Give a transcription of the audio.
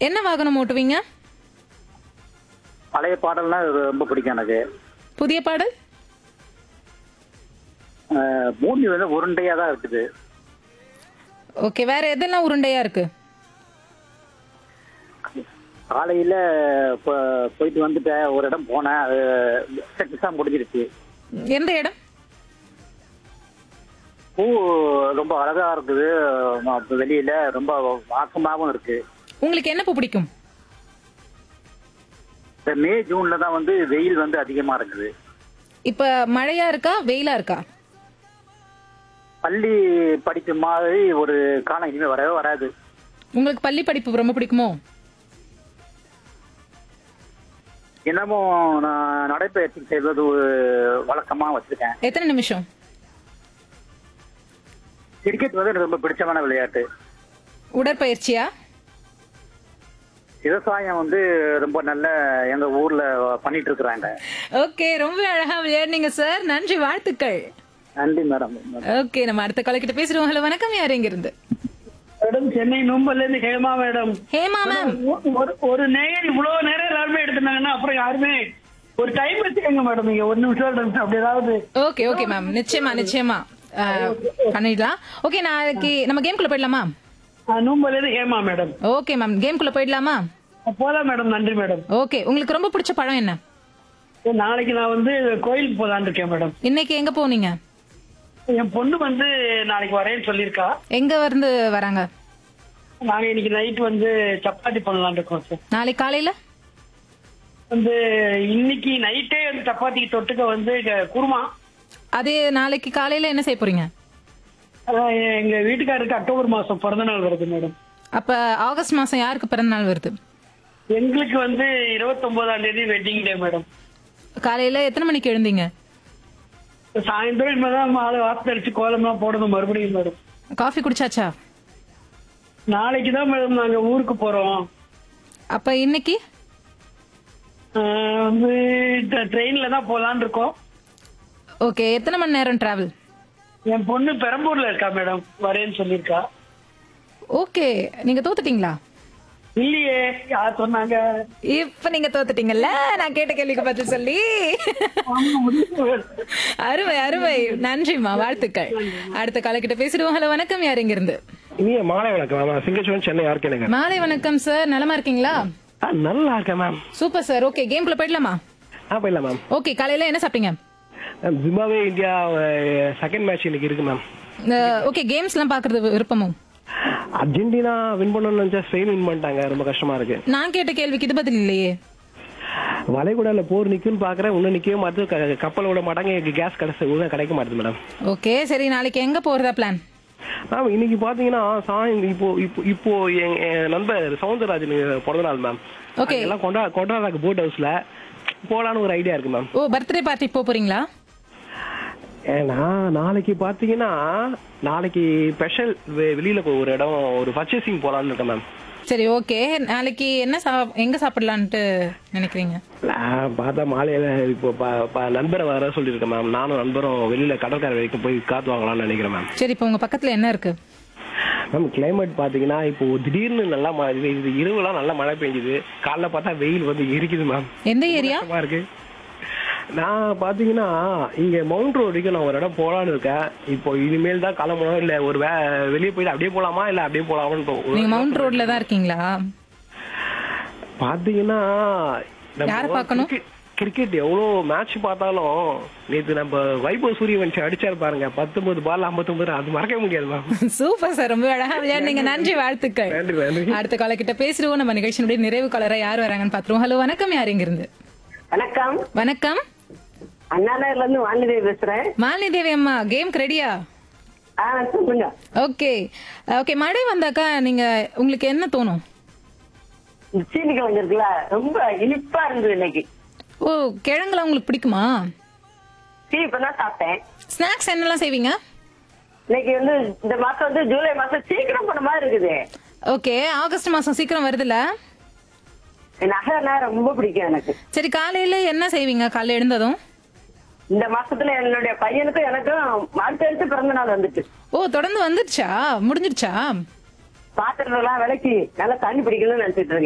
என்ன வாகனம் ஓட்டுவீங்க பழைய பாடல்னா ரொம்ப பிடிக்கும் எனக்கு புதிய பாடல் அஹ், பூமி வந்து உருண்டையா தான் இருக்குது ஓகே வேற எதெல்லாம் உருண்டையா இருக்கு காலையில போ- போயிட்டு வந்துட்டேன் ஒரு இடம் போனேன் அது எக்ஸாம் முடிஞ்சிருச்சு எந்த இடம் பூ ரொம்ப அழகா இருக்குது ம- வெளியில ரொம்ப வாசமாவும் இருக்கு உங்களுக்கு என்ன பூ பிடிக்கும் இந்த மே ஜூன்ல தான் வந்து வெயில் வந்து அதிகமா இருக்குது இப்ப மழையா இருக்கா வெயிலா இருக்கா பள்ளி படிப்பு மாதிரி ஒரு காலம் இனிமே வரவே வராது உங்களுக்கு பள்ளி படிப்பு ரொம்ப பிடிக்குமோ இன்னமும் நான் நடைப்பயிற்சி செய்வது ஒரு வழக்கமா வச்சிருக்கேன் எத்தனை நிமிஷம் கிரிக்கெட் வந்து எனக்கு ரொம்ப பிடிச்சமான விளையாட்டு உடற்பயிற்சியா விவசாயம் வந்து ரொம்ப நல்ல எங்க ஊர்ல பண்ணிட்டு இருக்கிறாங்க ஓகே ரொம்ப அழகா விளையாடுனீங்க சார் நன்றி வாழ்த்துக்கள் நன்றி மேடம் ஓகே நம்ம அடுத்த காலக்கிட்ட பேசுறோம் ஹலோ வணக்கம் யார் எங்க இருந்து மேடம் சென்னை நும்பல்ல இருந்து ஹேமா மேடம் ஹேமா மேம் ஒரு ஒரு நேயர் இவ்வளவு நேரம் எல்லாருமே எடுத்துட்டாங்கன்னா அப்புறம் யாருமே ஒரு டைம் வச்சுக்கோங்க மேடம் நீங்க ஒரு நிமிஷம் ரெண்டு நிமிஷம் அப்படி ஏதாவது ஓகே ஓகே மேம் நிச்சயமா நிச்சயமா அஹ், பண்ணிடலாம் ஓகே நாளைக்கு நம்ம கேம்குள்ள போயிடலாமா நூம்பல்ல இருந்து ஹேமா மேடம் ஓகே மேம் கேம்குள்ள போயிடலாமா போலாம் மேடம் நன்றி மேடம் ஓகே உங்களுக்கு ரொம்ப பிடிச்ச படம் என்ன நாளைக்கு நான் வந்து கோயிலுக்கு போலான்னு இருக்கேன் மேடம் இன்னைக்கு எங்க போனீங்க என் பொண்ணு வந்து நாளைக்கு வரேன்னு சொல்லியிருக்கா எங்க இருந்து வராங்க நாங்க இன்னைக்கு நைட் வந்து சப்பாத்தி பண்ணலாம்னு இருக்கோம் சார் நாளைக்கு காலையில வந்து இன்னைக்கு நைட்டே வந்து சப்பாத்திக்கு தொட்டுக்க வந்து இங்க குருமா அது நாளைக்கு காலையில என்ன செய்ய போறீங்க அஹ் எங்க வீட்டுக்காரருக்கு அக்டோபர் மாசம் பிறந்த நாள் வருது மேடம் அப்ப ஆகஸ்ட் மாசம் யாருக்கு பிறந்த நாள் வருது எங்களுக்கு வந்து இருபத்தி ஒன்பதாம் தேதி வெட்டிங் டே மேடம் காலையில எத்தனை மணிக்கு எழுந்தீங்க சாயந்தரம் இனிமேதான் மாலை வாசத்தடிச்சு கோலம்லாம் போடணும் மறுபடியும் மேடம் காஃபி குடிச்சாச்சா நாளைக்கு தான் மேடம் நாங்க ஊருக்கு போறோம் அப்ப இன்னைக்கு அஹ் வந்து ட்ரெயின்ல தான் போலான்னு இருக்கோம் ஓகே எத்தனை மணி நேரம் டிராவல் என் பொண்ணு பெரம்பூர்ல இருக்கா மேடம் வரேன்னு சொல்லியிருக்கா ஓகே நீங்க தோத்துட்டீங்களா இல்லையே யார் சொன்னாங்க இப்ப நீங்க தோத்துட்டீங்கல்ல நான் கேட்ட கேள்விக்கு பதில் சொல்லி அருமை அருமை நன்றிமா வாழ்த்துக்கள் அடுத்த காலக்கிட்ட பேசிடுவோம் ஹலோ வணக்கம் யார் இங்க இருந்து இனிய மாலை வணக்கம் மேம் சிங்கச்சுவன் சென்னை யாருக்கு எனக்கு மாலை வணக்கம் சார் நலமா இருக்கீங்களா நல்லா இருக்கேன் மேம் சூப்பர் சார் ஓகே கேம்குள்ள போயிடலாமா ஆ போயிடலாம் மேம் ஓகே காலையில என்ன சாப்பிட்டீங்க ma'am Zimbabwe India second match இன்னைக்கு இருக்கு மேம் ஓகே கேம்ஸ் எல்லாம் பாக்குறது விருப்பமோ அர்ஜென்டினா வின் பண்ணணும்னு நினைச்சா ஸ்பெயின் வின் பண்ணிட்டாங்க ரொம்ப கஷ்டமா இருக்கு நான் கேட்ட கேள்விக்கு இது பதில் இல்லையே வளைகுடால போர் நிக்கும்னு பாக்குறேன் இன்னும் நிக்கவே மாட்டுது க- கப்பல் விட மாட்டாங்க கேஸ் கிடைச்ச ஒழுங்கா கிடைக்க மாட்டுது மேடம் ஓகே சரி நாளைக்கு எங்க போறதா பிளான் மேம் இன்னைக்கு பாத்தீங்கன்னா சாய் இப்போ இப்போ இப்போ என் என் நண்பர் சவுந்தரராஜன் பிறந்த நாள் மேம் Okay. எல்லாம் கொண்டா கொண்டாடுறாங்க போட் ஹவுஸ்ல போலான்னு ஒரு ஐடியா இருக்கு மேம் ஓ பர்த்டே பார்ட்டி போக போறீங்களா ஏன்னா நாளைக்கு பாத்தீங்கன்னா நாளைக்கு ஸ்பெஷல் வெளியில போய் ஒரு இடம் ஒரு பர்ச்சேசிங் போலான்னு இருக்கேன் மேம் சரி ஓகே நாளைக்கு என்ன சா- எங்க சாப்பிடலான்ட்டு நினைக்கிறீங்க நான் பார்த்தா மாலையில இப்போ ப- ப- நண்பரை வர சொல்லியிருக்கேன் மேம் நானும் நண்பரும் வெளியில கடற்கரை வரைக்கும் போய் காத்து வாங்கலாம்னு நினைக்கிறேன் மேம் சரி இப்போ உங்க பக்கத்துல என்ன இருக்கு மேம் கிளைமேட் பாத்தீங்கன்னா இப்போ திடீர்னு நல்லா மழை பெய்யுது இரவுலாம் நல்லா மழை பெஞ்சுது காலைல பார்த்தா வெயில் வந்து எரிக்குது மேம் எந்த ஏரியா கஷ்டமா இருக்கு நான் பாத்தீங்கன்னா இங்க மவுண்ட் ரோடு வரைக்கும் நான் ஒரு இடம் போலான்னு இருக்கேன் இப்போ இனிமேல் தான் கிளம்பணும் இல்ல ஒரு வே வெளியே போயிட்டு அப்படியே போலாமா இல்ல அப்படியே போலாமான்னு தோ- நீங்க மவுண்ட் ரோட்ல தான் இருக்கீங்களா பாத்தீங்கன்னா நம்ம யாரை பார்க்கணும்? கிரிக்கெட் கிரிக்கெட் எவ்வளவு மேட்ச் பார்த்தாலும் நேத்து நம்ம வைபவ் சூரியவன்ஷி அடிச்சாரு பாருங்க பத்தொன்பது பால் ஐம்பத்தொன்பது அது மறக்கவே முடியாது மேம் சூப்பர் சார் ரொம்ப அழகா விளையாடுனீங்க நன்றி வாழ்த்துக்கள் நன்றி நன்றி அடுத்த கால கிட்ட பேசிடுவோம் நம்ம நிகழ்ச்சியினுடைய நிறைவு காலரா யார் வராங்கன்னு பாத்துருவோம் ஹலோ வணக்கம் யார் இங்க இருந்து வணக்கம் வணக்கம் அண்ணா நகர்ல இருந்து வாணிதேவி பேசுறேன் மாலினி தேவி அம்மா கேம் ரெடியா ஆ சொல்லுங்க ஓகே ஓகே மழை வந்தாக்கா நீங்க உங்களுக்கு என்ன தோணும் இந்த சீனி கிழங்கு இருக்குல்ல ரொம்ப இனிப்பா இருந்தது இன்னைக்கு ஓ கிழங்குலாம் உங்களுக்கு பிடிக்குமா சீ இப்பதான் சாப்பிட்டேன் ஸ்நாக்ஸ் என்னெல்லாம் செய்வீங்க இன்னைக்கு வந்து இந்த மாசம் வந்து ஜூலை மாசம் சீக்கிரம் போன மாதிரி இருக்குது ஓகே ஆகஸ்ட் மாசம் சீக்கிரம் வருதுல்ல நகைனா ரொம்ப பிடிக்கும் எனக்கு சரி காலையில என்ன செய்வீங்க காலையில எழுந்ததும் இந்த மாசத்துல என்னுடைய பையனுக்கும் எனக்கும் மாட்டு எடுத்து பிறந்த நாள் வந்துட்டு ஓ தொடர்ந்து வந்துடுச்சா முடிஞ்சிடுச்சா பாத்திரம் எல்லாம் விளக்கி நல்லா தண்ணி பிடிக்கணும்னு நினைச்சிட்டு இருக்கேன்